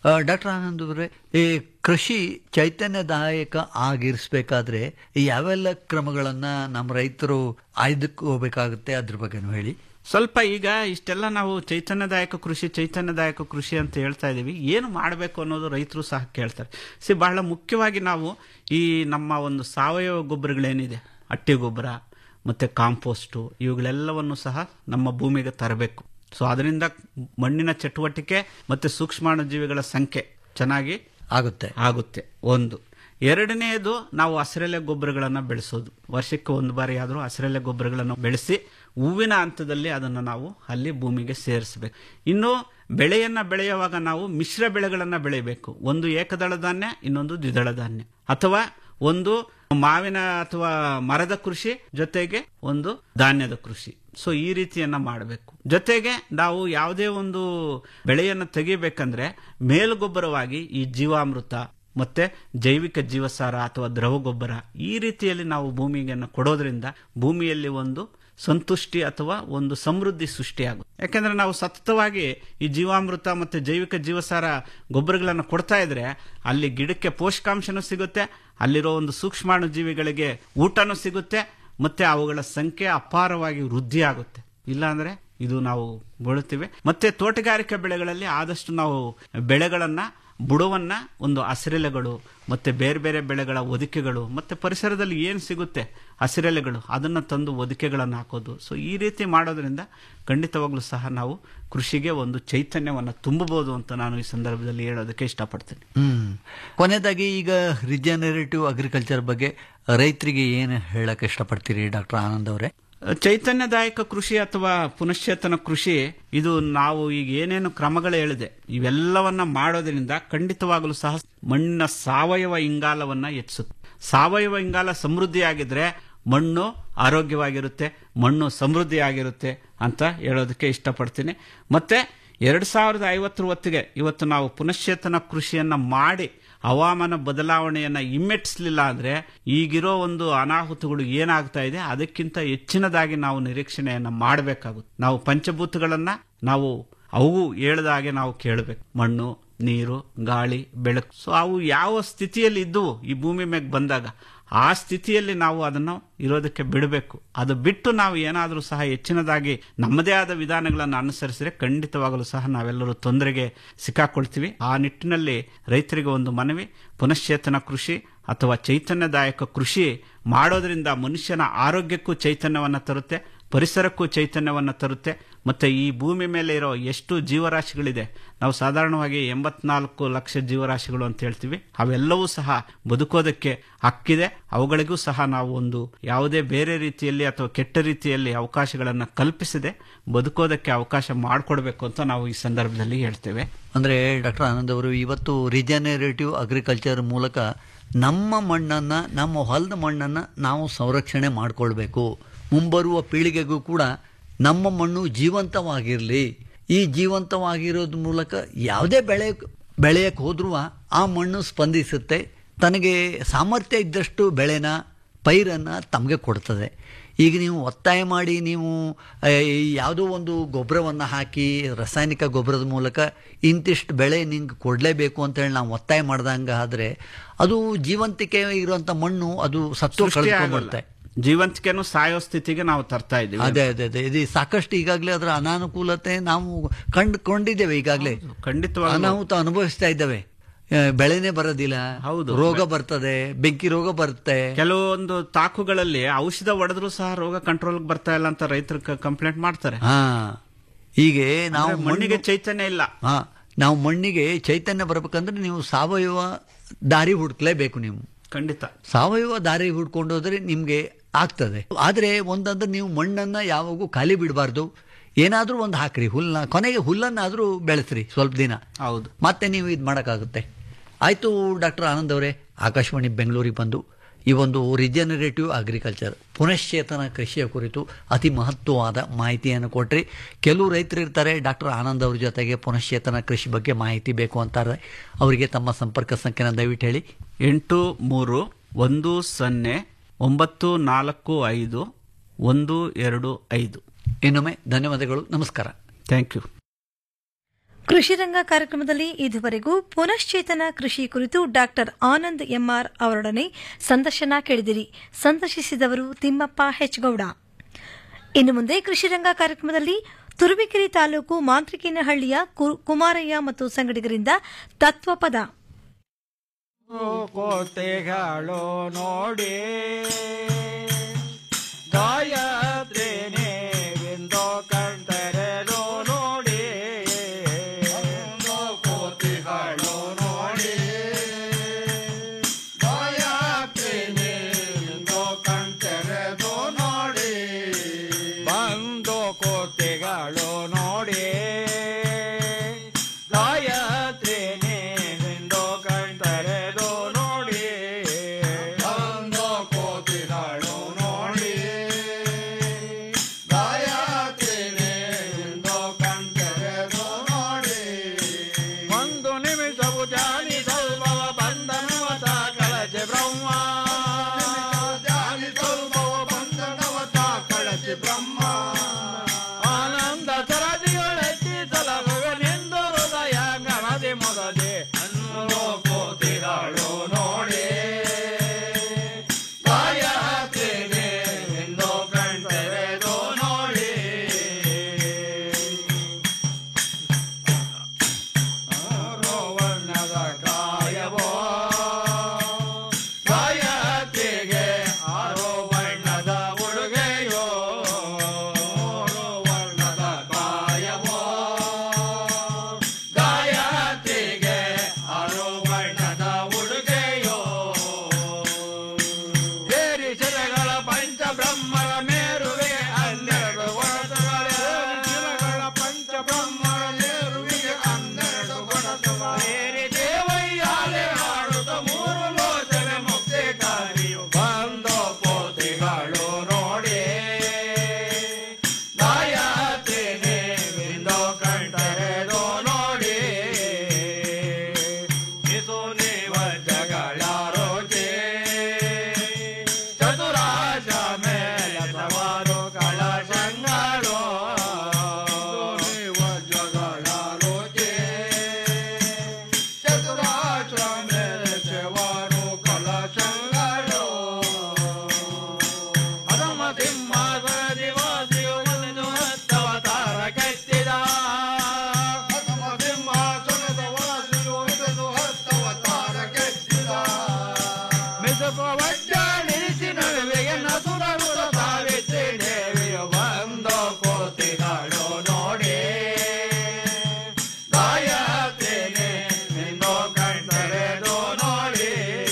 ಡಾಕ್ಟರ್ ಆನಂದ್ ಅವರೇ ಈ ಕೃಷಿ ಚೈತನ್ಯದಾಯಕ ಆಗಿರಿಸ್ಬೇಕಾದ್ರೆ ಯಾವೆಲ್ಲ ಕ್ರಮಗಳನ್ನ ನಮ್ಮ ರೈತರು ಆಯ್ದುಕೋಬೇಕಾಗುತ್ತೆ ಅದ್ರ ಬಗ್ಗೆನೂ ಹೇಳಿ ಸ್ವಲ್ಪ ಈಗ ಇಷ್ಟೆಲ್ಲ ನಾವು ಚೈತನ್ಯದಾಯಕ ಕೃಷಿ ಚೈತನ್ಯದಾಯಕ ಕೃಷಿ ಅಂತ ಹೇಳ್ತಾ ಇದೀವಿ ಏನು ಮಾಡಬೇಕು ಅನ್ನೋದು ರೈತರು ಸಹ ಕೇಳ್ತಾರೆ ಸಿ ಬಹಳ ಮುಖ್ಯವಾಗಿ ನಾವು ಈ ನಮ್ಮ ಒಂದು ಸಾವಯವ ಗೊಬ್ಬರಗಳೇನಿದೆ ಹಟ್ಟಿ ಗೊಬ್ಬರ ಮತ್ತೆ ಕಾಂಪೋಸ್ಟು ಇವುಗಳೆಲ್ಲವನ್ನು ಸಹ ನಮ್ಮ ಭೂಮಿಗೆ ತರಬೇಕು ಸೊ ಅದರಿಂದ ಮಣ್ಣಿನ ಚಟುವಟಿಕೆ ಮತ್ತೆ ಸೂಕ್ಷ್ಮಾಣುಜೀವಿಗಳ ಸಂಖ್ಯೆ ಚೆನ್ನಾಗಿ ಆಗುತ್ತೆ ಆಗುತ್ತೆ ಒಂದು ಎರಡನೆಯದು ನಾವು ಹಸಿರೆಲೆ ಗೊಬ್ಬರಗಳನ್ನು ಬೆಳೆಸೋದು ವರ್ಷಕ್ಕೆ ಒಂದು ಬಾರಿ ಆದರೂ ಹಸಿರೆಲೆ ಗೊಬ್ಬರಗಳನ್ನು ಬೆಳೆಸಿ ಹೂವಿನ ಹಂತದಲ್ಲಿ ಅದನ್ನು ನಾವು ಅಲ್ಲಿ ಭೂಮಿಗೆ ಸೇರಿಸಬೇಕು ಇನ್ನು ಬೆಳೆಯನ್ನ ಬೆಳೆಯುವಾಗ ನಾವು ಮಿಶ್ರ ಬೆಳೆಗಳನ್ನು ಬೆಳೆಯಬೇಕು ಒಂದು ಏಕದಳ ಧಾನ್ಯ ಇನ್ನೊಂದು ದ್ವಿದಳ ಧಾನ್ಯ ಅಥವಾ ಒಂದು ಮಾವಿನ ಅಥವಾ ಮರದ ಕೃಷಿ ಜೊತೆಗೆ ಒಂದು ಧಾನ್ಯದ ಕೃಷಿ ಸೊ ಈ ರೀತಿಯನ್ನ ಮಾಡಬೇಕು ಜೊತೆಗೆ ನಾವು ಯಾವುದೇ ಒಂದು ಬೆಳೆಯನ್ನು ತೆಗಿಬೇಕಂದ್ರೆ ಮೇಲುಗೊಬ್ಬರವಾಗಿ ಈ ಜೀವಾಮೃತ ಮತ್ತೆ ಜೈವಿಕ ಜೀವಸಾರ ಅಥವಾ ದ್ರವ ಗೊಬ್ಬರ ಈ ರೀತಿಯಲ್ಲಿ ನಾವು ಭೂಮಿಗೆ ಕೊಡೋದ್ರಿಂದ ಭೂಮಿಯಲ್ಲಿ ಒಂದು ಸಂತುಷ್ಟಿ ಅಥವಾ ಒಂದು ಸಮೃದ್ಧಿ ಸೃಷ್ಟಿಯಾಗುತ್ತೆ ಯಾಕೆಂದ್ರೆ ನಾವು ಸತತವಾಗಿ ಈ ಜೀವಾಮೃತ ಮತ್ತೆ ಜೈವಿಕ ಜೀವಸಾರ ಗೊಬ್ಬರಗಳನ್ನು ಕೊಡ್ತಾ ಇದ್ರೆ ಅಲ್ಲಿ ಗಿಡಕ್ಕೆ ಪೋಷಕಾಂಶನೂ ಸಿಗುತ್ತೆ ಅಲ್ಲಿರೋ ಒಂದು ಸೂಕ್ಷ್ಮಾಣು ಜೀವಿಗಳಿಗೆ ಊಟನೂ ಸಿಗುತ್ತೆ ಮತ್ತೆ ಅವುಗಳ ಸಂಖ್ಯೆ ಅಪಾರವಾಗಿ ವೃದ್ಧಿ ಆಗುತ್ತೆ ಇಲ್ಲಾಂದ್ರೆ ಇದು ನಾವು ಬೀಳುತ್ತೀವಿ ಮತ್ತೆ ತೋಟಗಾರಿಕಾ ಬೆಳೆಗಳಲ್ಲಿ ಆದಷ್ಟು ನಾವು ಬೆಳೆಗಳನ್ನ ಬುಡವನ್ನ ಒಂದು ಹಸಿರೆಲೆಗಳು ಮತ್ತೆ ಬೇರೆ ಬೇರೆ ಬೆಳೆಗಳ ಒದಿಕೆಗಳು ಮತ್ತೆ ಪರಿಸರದಲ್ಲಿ ಏನು ಸಿಗುತ್ತೆ ಹಸಿರೆಲೆಗಳು ಅದನ್ನ ತಂದು ಒದಿಕೆಗಳನ್ನು ಹಾಕೋದು ಸೊ ಈ ರೀತಿ ಮಾಡೋದ್ರಿಂದ ಖಂಡಿತವಾಗ್ಲೂ ಸಹ ನಾವು ಕೃಷಿಗೆ ಒಂದು ಚೈತನ್ಯವನ್ನು ತುಂಬಬಹುದು ಅಂತ ನಾನು ಈ ಸಂದರ್ಭದಲ್ಲಿ ಹೇಳೋದಕ್ಕೆ ಇಷ್ಟಪಡ್ತೀನಿ ಹ್ಮ್ ಕೊನೆಯದಾಗಿ ಈಗ ರಿಜನರೇಟಿವ್ ಅಗ್ರಿಕಲ್ಚರ್ ಬಗ್ಗೆ ರೈತರಿಗೆ ಏನು ಹೇಳಕ್ ಇಷ್ಟಪಡ್ತೀರಿ ಡಾಕ್ಟರ್ ಆನಂದ್ ಅವರೇ ಚೈತನ್ಯದಾಯಕ ಕೃಷಿ ಅಥವಾ ಪುನಶ್ಚೇತನ ಕೃಷಿ ಇದು ನಾವು ಈಗ ಏನೇನು ಕ್ರಮಗಳು ಹೇಳಿದೆ ಇವೆಲ್ಲವನ್ನ ಮಾಡೋದ್ರಿಂದ ಖಂಡಿತವಾಗಲೂ ಸಹ ಮಣ್ಣಿನ ಸಾವಯವ ಇಂಗಾಲವನ್ನ ಹೆಚ್ಚಿಸುತ್ತೆ ಸಾವಯವ ಇಂಗಾಲ ಸಮೃದ್ಧಿಯಾಗಿದ್ರೆ ಮಣ್ಣು ಆರೋಗ್ಯವಾಗಿರುತ್ತೆ ಮಣ್ಣು ಸಮೃದ್ಧಿಯಾಗಿರುತ್ತೆ ಅಂತ ಹೇಳೋದಕ್ಕೆ ಇಷ್ಟಪಡ್ತೀನಿ ಮತ್ತೆ ಎರಡ್ ಸಾವಿರದ ಐವತ್ತರ ಹೊತ್ತಿಗೆ ಇವತ್ತು ನಾವು ಪುನಶ್ಚೇತನ ಕೃಷಿಯನ್ನ ಮಾಡಿ ಹವಾಮಾನ ಬದಲಾವಣೆಯನ್ನ ಹಿಮ್ಮೆಟ್ಟಿಸಲಿಲ್ಲ ಅಂದ್ರೆ ಈಗಿರೋ ಒಂದು ಅನಾಹುತಗಳು ಏನಾಗ್ತಾ ಇದೆ ಅದಕ್ಕಿಂತ ಹೆಚ್ಚಿನದಾಗಿ ನಾವು ನಿರೀಕ್ಷಣೆಯನ್ನ ಮಾಡಬೇಕಾಗುತ್ತೆ ನಾವು ಪಂಚಭೂತಗಳನ್ನ ನಾವು ಅವು ಹೇಳ್ದ ಹಾಗೆ ನಾವು ಕೇಳಬೇಕು ಮಣ್ಣು ನೀರು ಗಾಳಿ ಬೆಳಕು ಸೊ ಅವು ಯಾವ ಸ್ಥಿತಿಯಲ್ಲಿ ಇದ್ದವು ಈ ಭೂಮಿ ಮೇಲೆ ಬಂದಾಗ ಆ ಸ್ಥಿತಿಯಲ್ಲಿ ನಾವು ಅದನ್ನು ಇರೋದಕ್ಕೆ ಬಿಡಬೇಕು ಅದು ಬಿಟ್ಟು ನಾವು ಏನಾದರೂ ಸಹ ಹೆಚ್ಚಿನದಾಗಿ ನಮ್ಮದೇ ಆದ ವಿಧಾನಗಳನ್ನು ಅನುಸರಿಸಿದ್ರೆ ಖಂಡಿತವಾಗಲೂ ಸಹ ನಾವೆಲ್ಲರೂ ತೊಂದರೆಗೆ ಸಿಕ್ಕಾಕೊಳ್ತೀವಿ ಆ ನಿಟ್ಟಿನಲ್ಲಿ ರೈತರಿಗೆ ಒಂದು ಮನವಿ ಪುನಶ್ಚೇತನ ಕೃಷಿ ಅಥವಾ ಚೈತನ್ಯದಾಯಕ ಕೃಷಿ ಮಾಡೋದ್ರಿಂದ ಮನುಷ್ಯನ ಆರೋಗ್ಯಕ್ಕೂ ಚೈತನ್ಯವನ್ನು ತರುತ್ತೆ ಪರಿಸರಕ್ಕೂ ಚೈತನ್ಯವನ್ನು ತರುತ್ತೆ ಮತ್ತೆ ಈ ಭೂಮಿ ಮೇಲೆ ಇರೋ ಎಷ್ಟು ಜೀವರಾಶಿಗಳಿದೆ ನಾವು ಸಾಧಾರಣವಾಗಿ ಎಂಬತ್ನಾಲ್ಕು ಲಕ್ಷ ಜೀವರಾಶಿಗಳು ಅಂತ ಹೇಳ್ತೀವಿ ಅವೆಲ್ಲವೂ ಸಹ ಬದುಕೋದಕ್ಕೆ ಹಕ್ಕಿದೆ ಅವುಗಳಿಗೂ ಸಹ ನಾವು ಒಂದು ಯಾವುದೇ ಬೇರೆ ರೀತಿಯಲ್ಲಿ ಅಥವಾ ಕೆಟ್ಟ ರೀತಿಯಲ್ಲಿ ಅವಕಾಶಗಳನ್ನು ಕಲ್ಪಿಸದೆ ಬದುಕೋದಕ್ಕೆ ಅವಕಾಶ ಮಾಡಿಕೊಡ್ಬೇಕು ಅಂತ ನಾವು ಈ ಸಂದರ್ಭದಲ್ಲಿ ಹೇಳ್ತೇವೆ ಅಂದ್ರೆ ಡಾಕ್ಟರ್ ಆನಂದ್ ಅವರು ಇವತ್ತು ರಿಜನರೇಟಿವ್ ಅಗ್ರಿಕಲ್ಚರ್ ಮೂಲಕ ನಮ್ಮ ಮಣ್ಣನ್ನ ನಮ್ಮ ಹೊಲದ ಮಣ್ಣನ್ನ ನಾವು ಸಂರಕ್ಷಣೆ ಮಾಡಿಕೊಳ್ಬೇಕು ಮುಂಬರುವ ಪೀಳಿಗೆಗೂ ಕೂಡ ನಮ್ಮ ಮಣ್ಣು ಜೀವಂತವಾಗಿರಲಿ ಈ ಜೀವಂತವಾಗಿರೋದ್ ಮೂಲಕ ಯಾವುದೇ ಬೆಳೆ ಬೆಳೆಯಕ್ಕೆ ಹೋದ್ರೂ ಆ ಮಣ್ಣು ಸ್ಪಂದಿಸುತ್ತೆ ತನಗೆ ಸಾಮರ್ಥ್ಯ ಇದ್ದಷ್ಟು ಬೆಳೆನ ಪೈರನ್ನು ತಮಗೆ ಕೊಡ್ತದೆ ಈಗ ನೀವು ಒತ್ತಾಯ ಮಾಡಿ ನೀವು ಆ, ಈ ಯಾವುದೋ ಒಂದು ಗೊಬ್ಬರವನ್ನು ಹಾಕಿ ರಾಸಾಯನಿಕ ಗೊಬ್ಬರದ ಮೂಲಕ ಇಂತಿಷ್ಟು ಬೆಳೆ ನಿಂಗೆ ಕೊಡಲೇಬೇಕು ಅಂತೇಳಿ ನಾವು ಒತ್ತಾಯ ಮಾಡ್ದಂಗೆ ಆದರೆ ಅದು ಜೀವಂತಿಕೆ ಇರುವಂಥ ಮಣ್ಣು ಅದು ಸತ್ತು ಸೃಷ್ಟಿ ಆಗಲ್ಲ. ಕಳ್ಕೊಂಡ್ಬಿಡುತ್ತೆ ಜೀವಂತಿಕೆನು ಸಾಯೋ ಸ್ಥಿತಿಗೆ ನಾವು ತರ್ತಾ ಇದ್ದೀವಿ ಅದೇ ಅದೇ ಅದೇ ಇದು ಸಾಕಷ್ಟು ಈಗಾಗಲೇ ಅದರ ಅನಾನುಕೂಲತೆ ನಾವು ಕಂಡುಕೊಂಡಿದ್ದೇವೆ ಈಗಾಗಲೇ ಖಂಡಿತವಾಗ್ಲೂ. ಅನಾಹುತ ಅನುಭವಿಸ್ತಾ ಇದ್ದೇವೆ ಆ, ಬೆಳೆನೇ ಬರೋದಿಲ್ಲ ಹೌದು. ರೋಗ ಬರ್ತದೆ ಬೆಂಕಿ ರೋಗ ಬರುತ್ತೆ ಕೆಲವೊಂದು ತಾಕುಗಳಲ್ಲಿ ಔಷಧ ಹೊಡೆದ್ರು ಸಹ ರೋಗ ಕಂಟ್ರೋಲ್ ಬರ್ತಾ ಇಲ್ಲ ಅಂತ ರೈತರು ಕಂಪ್ಲೇಂಟ್ ಮಾಡ್ತಾರೆ ಹಾ ಹೀಗೆ ನಾವು ಅಂದ್ರೆ ಮಣ್ಣಿಗೆ ಚೈತನ್ಯ ಇಲ್ಲ ಹಾ ನಾವು ಮಣ್ಣಿಗೆ ಚೈತನ್ಯ ಬರಬೇಕಂದ್ರೆ ನೀವು ಸಾವಯವ ದಾರಿ ಹುಡುಕ್ಲೇಬೇಕು ನೀವು ಖಂಡಿತ ಸಾವಯವ ದಾರಿ ಹುಡ್ಕೊಂಡು ಹೋದ್ರೆ ನಿಮಗೆ ಆಗ್ತದೆ ಆದರೆ ಒಂದಂದ್ರೆ ನೀವು ಮಣ್ಣನ್ನು ಯಾವಾಗೂ ಖಾಲಿ ಬಿಡಬಾರ್ದು ಏನಾದರೂ ಒಂದು ಹಾಕ್ರಿ ಹುಲ್ಲನ್ನ ಕೊನೆಗೆ ಹುಲ್ಲನ್ನಾದರೂ ಬೆಳೆಸ್ರಿ ಸ್ವಲ್ಪ ದಿನ ಹೌದು ಮತ್ತೆ ನೀವು ಇದು ಮಾಡೋಕ್ಕಾಗುತ್ತೆ ಆಯಿತು ಡಾಕ್ಟರ್ ಆನಂದ್ ಅವರೇ ಆಕಾಶವಾಣಿ ಬೆಂಗಳೂರಿಗೆ ಬಂದು ಈ ಒಂದು ರಿಜನರೇಟಿವ್ ಅಗ್ರಿಕಲ್ಚರ್ ಪುನಶ್ಚೇತನ ಕೃಷಿಯ ಕುರಿತು ಅತಿ ಮಹತ್ವವಾದ ಮಾಹಿತಿಯನ್ನು ಕೊಟ್ರಿ ಕೆಲವು ರೈತರು ಇರ್ತಾರೆ ಡಾಕ್ಟರ್ ಆನಂದ್ ಅವ್ರ ಜೊತೆಗೆ ಪುನಶ್ಚೇತನ ಕೃಷಿ ಬಗ್ಗೆ ಮಾಹಿತಿ ಬೇಕು ಅಂತಾರೆ ಅವರಿಗೆ ತಮ್ಮ ಸಂಪರ್ಕ ಸಂಖ್ಯೆನ ದಯವಿಟ್ಟು ಹೇಳಿ ಎಂಟು ಮೂರು ಒಂದು ಸೊನ್ನೆ ಒಂಬತ್ತು ನಾಲ್ಕು ಐದು ಒಂದು ಎರಡು ಐದು ಇನ್ನೊಮ್ಮೆ ಧನ್ಯವಾದಗಳು ನಮಸ್ಕಾರ ಥ್ಯಾಂಕ್ ಯು ಕೃಷಿ ರಂಗ ಕಾರ್ಯಕ್ರಮದಲ್ಲಿ ಇದುವರೆಗೂ ಪುನಶ್ಚೇತನ ಕೃಷಿ ಕುರಿತು ಡಾಕ್ಟರ್ ಆನಂದ್ ಎಂಆರ್ ಅವರೊಡನೆ ಸಂದರ್ಶನ ಕೇಳಿದಿರಿ ಸಂದರ್ಶಿಸಿದವರು ತಿಮ್ಮಪ್ಪ ಹೆಚ್ಗೌಡ ಇನ್ನು ಮುಂದೆ ಕೃಷಿ ರಂಗ ಕಾರ್ಯಕ್ರಮದಲ್ಲಿ ತುರುವೇಕೆರೆ ತಾಲೂಕು ಮಾಂತ್ರಿಕೇನಹಳ್ಳಿಯ ಕು- ಕುಮಾರಯ್ಯ ಮತ್ತು ಸಂಗಡಿಗರಿಂದ ತತ್ವಪದ ಕೋತೆಗಳು ನೋಡಿ ಗಾಯತ್ರಿನೇ ಬಿಂದು ಕಂತರೆದು ನೋಡಿ ಕೋತಿಗಳು ನೋಡಿ ಗಾಯತ್ರಿನೇ ಬಿಂದು ಕಂತರೆದು ನೋಡಿ ಬಂದು ಕೋತಿಗಳು ನೋಡಿ ಗಾಯತ್ರಿನೇ ಬಿಂದು ಕಂತರೆದು ನೋಡಿ ಬಂದು ಕೋತಿಗಳು ನೋಡಿ ಗಾಯತ್ರಿನೇ ಬಿಂದು ಕಂತರೆದು ನೋಡಿ ಒಂದು ನಿಮಿಷವು ಜಾನಿ ಸ್ವಲ್ಪವ ಬಂಧನವತ ಕಳಚೆ ಬ್ರಹ್ಮ ಜಾನಿ ಸ್ವಲ್ಪವ ಬಂಧನವತ ಕಳಚೆ ಬ್ರಹ್ಮ ಆನಂದ ಸರದಿಯೊಳೆತ್ತಿ ಸಲಹುವನೆಂದು ಹೃದಯ ಗಣದೆ ಮೊದಲೇ ಅನ್ನೋ ಕೋತಿಗಳು ನೋಡಿ ಗಾಯತ್ರಿನೇ ಎಂದು ಕಂಡರೆದು ನೋಡಿ ವರ್ಣದ ಕಾಯವೋ ಗಾಯತ್ರಿಗೆ ಆರೋ ಬಣ್ಣದ ಉಡುಗೆಯೋ ವರ್ಣದ ಕಾಯವೋ ಗಾಯತ್ರಿಗೆ ಆರೋ ಬಣ್ಣದ ಉಡುಗೆಯೋ ಏರಿಸಿರಗಳ ಪಂಚ ಬ್ರಹ್ಮರ ಮೇರುವಿಗೆ ಹನ್ನೆರಡು ಗುಣಗಳ ಪಂಚ ಬ್ರಹ್ಮರ ಮೇರುವಿಗೆ ಹನ್ನೆರಡು ಗುಣೇರಿ ದೇವಯ್ಯಾಲೆ ಆಡುತ್ತ ಮೂರು ಲೋಚನೆ ಮುಕ್ತಿ ಕಾರ್ಯು ಬಂದೋ ಪೋತಿಗಳು ನೋಡಿ ಗಾಯತ್ರಿನೇ ಬಿಂದೋ ಕಂಠರೆದು ನೋಡಿ ಇದು ನೀವ ಜಗಳಾರೋಕೆ ಚತುರಾಶ ಮೇಲೆ ಸವಾರು ಕಳಶಂಗಳು ನೀವ ಜಗಳಾರೋಕೆ ಚತುರಾಶ ಮೇಲೆ ಸವಾರು ಕಳಶಂಗಳು ಅದಮ ಸಿಂಹಾಸನ ದಿವಾಸಿಯು ಒಂದು ಹತ್ತವತಾರ ಕೆತ್ತಿದ ಅದಮ ಸಿಂಹಾಸನದ ವಾಸಿಯು ಇದನ್ನು ಹತ್ತವತಾರ ಕೆತ್ತಿದ ಮಿಸುಪ ವಜ್ಜಾಣಿಸಿ ನಡುವೆಗೆ ನಸುರಗುರ ಸಾವಿತ್ರಿ ದೇವಿಯು ಬಂದು ಕೋತಿಗಳು ನೋಡಿ ಗಾಯತ್ರಿನೇ ನಿಂದು ಕಂಡರೆದು ನೋಡಿ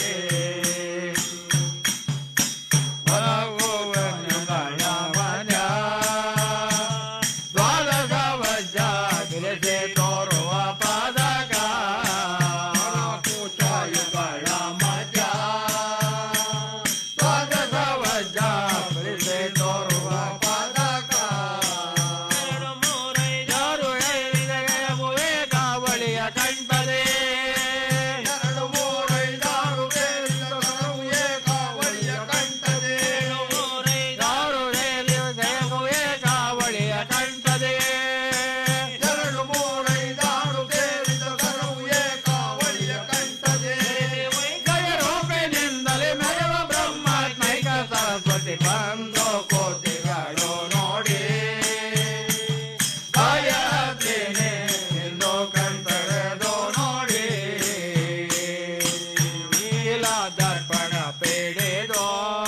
ತೋರುವ ಪಾದಕ ಕೂಚಾಯುಗಳ ಮಧ್ಯ ದ್ವಾದಶ ವಜ್ಜ ಬಿಡಿಸಿ ತೋರುವ ಪಾದಕ ಎರಡು ಮೂರೈದಾರು ಐದೆಗೆ ಕಾವಳಿಯ ಕಂಠದೆ ಎರಡು ಮೂರೈದಾರು ಕಾವಳಿಯ ಕಂಠದೆ ಎರಡು ಮೂರೈದಾರು ಕಾವಳಿಯ ಕಂಠದೆ ಎರಡು ಮೂರೈದಾರು ಕಾವಳಿಯ ಕಂಠದೆ ರೂಪಿನಿಂದಲೇ ಮೆರವ ಬ್ರಹ್ಮಾತ್ಮೈಕ ಸರಸ್ವತಿ ಬಂದು ಕೋತಿಗಳು ನೋಡಿ ಗಾಯತ್ರಿನೇ ಎಂದು ಕಂಠರೆದು ನೋಡಿ ನೀಲ ದರ್ಪಣ ಪೇಡೆದೋ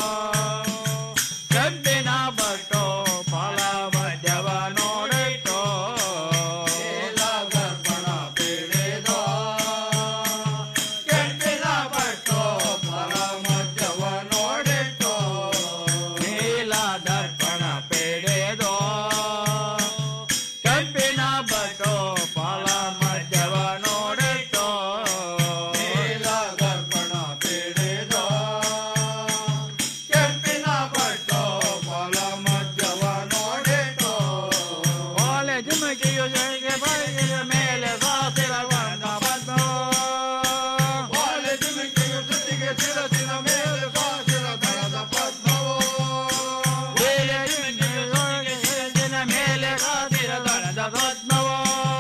ಕಬ್ಬಿನ ಬಟ್ಟು ಫಲ ಮದ್ಯವ ನೋಡಿಟ್ಟು ನೀಲ ದರ್ಪಣ ಪೇಡೆದೋ ಕೆಂಪಿನ ಬಟ್ಟು ಫಲ ಮದ್ಯವ ನೋಡಿಟ್ಟು ನೀಲ ದರ್ಪಣ ಪೇಡೆದೋ ಕೆಂಪಿನ ಬಟ್ಟು ಫಲ ಮದ್ಯವ ನೋಡಿಟ್ಟು ನೀಲ ದರ್ಪಣ ಪೇಡೆದೋ ಕೆಂಪಿನ ಬಟ್ಟು ಫಲ ಮದ್ಯವ ನೋಡಿಟ್ಟು ಓಲೆ ಜಿಮಕಿಯು ಜೈಗೆ ಬೈಗಿನ ಮೇಲೆ ಸಾಸಿರವಂತ ಬಂದು ಓಲೆ ಜಿಮಕಿಯು ಜೊತೆಗೆ ಶಿರಸಿನ ಮೇಲೆ ಸಾಸಿರ ದಳದ ಪದ್ಮವು ಓಲೆ ಜಿಮಕಿಯು ಜೊತೆಗೆ ಶಿರಸಿನ ಮೇಲೆ ಸಾಸಿರ ದಳದ ಪದ್ಮವು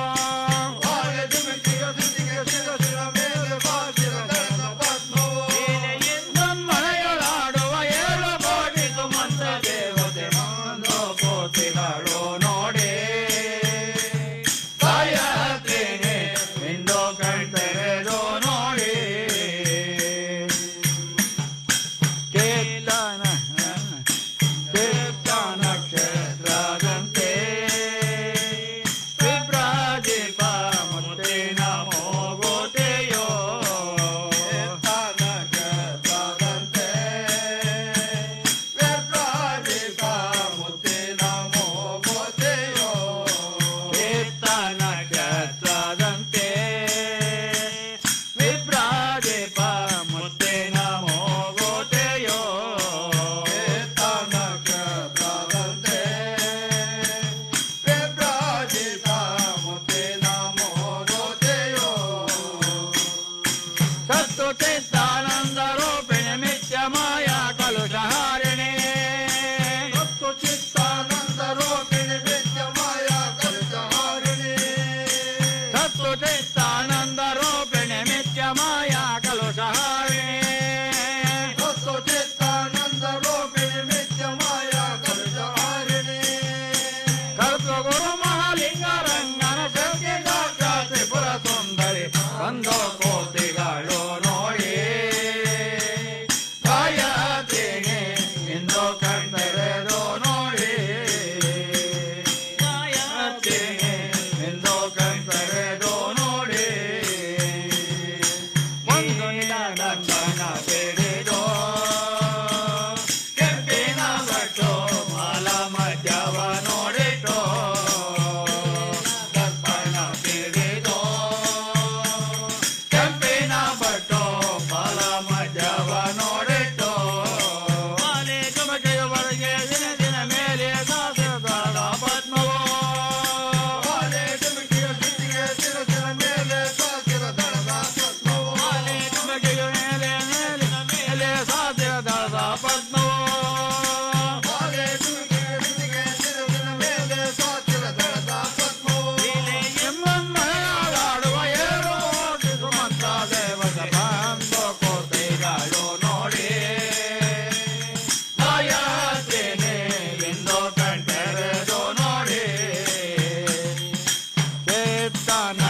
ಬಿತ್ತನ